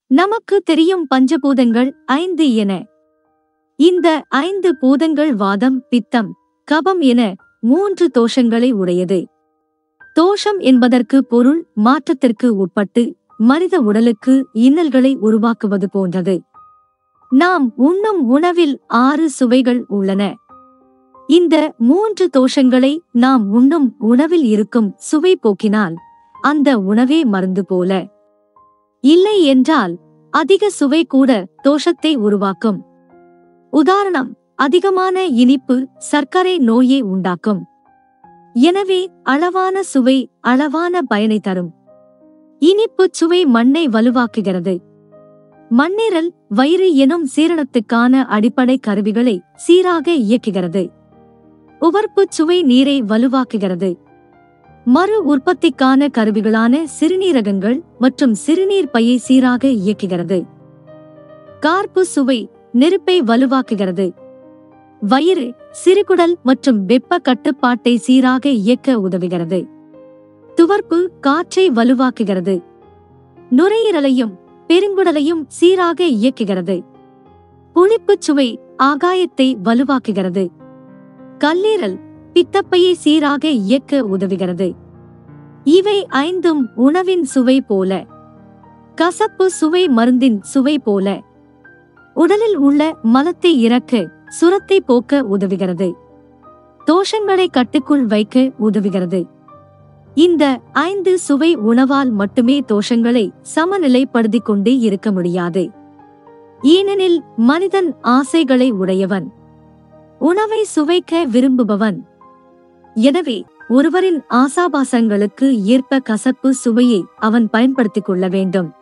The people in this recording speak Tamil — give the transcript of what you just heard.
நமக்கு தெரியும் பஞ்சபூதங்கள் ஐந்து என இந்த ஐந்து பூதங்கள் வாதம் பித்தம் கபம் என மூன்று தோஷங்களை உடையது தோஷம் என்பதற்கு பொருள் மாற்றத்திற்கு உட்பட்டு மனித உடலுக்கு இன்னல்களை உருவாக்குவது போன்றது நாம் உண்ணும் உணவில் ஆறு சுவைகள் உள்ளன இந்த மூன்று தோஷங்களை நாம் உண்ணும் உணவில் இருக்கும் சுவை போக்கினால் அந்த உணவே மருந்து போல இல்லை என்றால் அதிக சுவை கூட தோஷத்தை உருவாக்கும் உதாரணம் அதிகமான இனிப்பு சர்க்கரை நோயை உண்டாக்கும் எனவே அளவான சுவை அளவான பயனை தரும் இனிப்பு சுவை மண்ணை வலுவாக்குகிறது மண்ணீரல் வயிறு எனும் சீரணத்துக்கான அடிப்படை கருவிகளை சீராக இயக்குகிறது உவர்ப்பு சுவை நீரை வலுவாக்குகிறது மறு உற்பத்திக்கான கருவிகளான சிறுநீரகங்கள் மற்றும் சிறுநீர் பையை சீராக இயக்குகிறது கார்ப்பு சுவை நெருப்பை வலுவாக்குகிறது வயிறு சிறுகுடல் மற்றும் வெப்ப கட்டுப்பாட்டை சீராக இயக்க உதவுகிறது துவர்ப்பு காற்றை வலுவாக்குகிறது நுரையீரலையும் பெருங்குடலையும் சீராக இயக்குகிறது புளிப்புச் சுவை ஆகாயத்தை வலுவாக்குகிறது கல்லீரல் பித்தப்பையை சீராக இயக்க உதவுகிறது இவை ஐந்தும் உணவின் சுவை போல கசப்பு சுவை மருந்தின் சுவை போல உடலில் உள்ள மலத்தை இறக்க சுரத்தை போக்க உதவுகிறது தோஷங்களை கட்டுக்குள் வைக்க உதவுகிறது இந்த ஐந்து சுவை உணவால் மட்டுமே தோஷங்களை சமநிலைப்படுத்திக் கொண்டே இருக்க முடியாது ஏனெனில் மனிதன் ஆசைகளை உடையவன் உணவை சுவைக்க விரும்புபவன் எனவே ஒருவரின் ஆசாபாசங்களுக்கு ஏற்ப கசப்பு சுவையை அவன் பயன்படுத்திக் கொள்ள வேண்டும்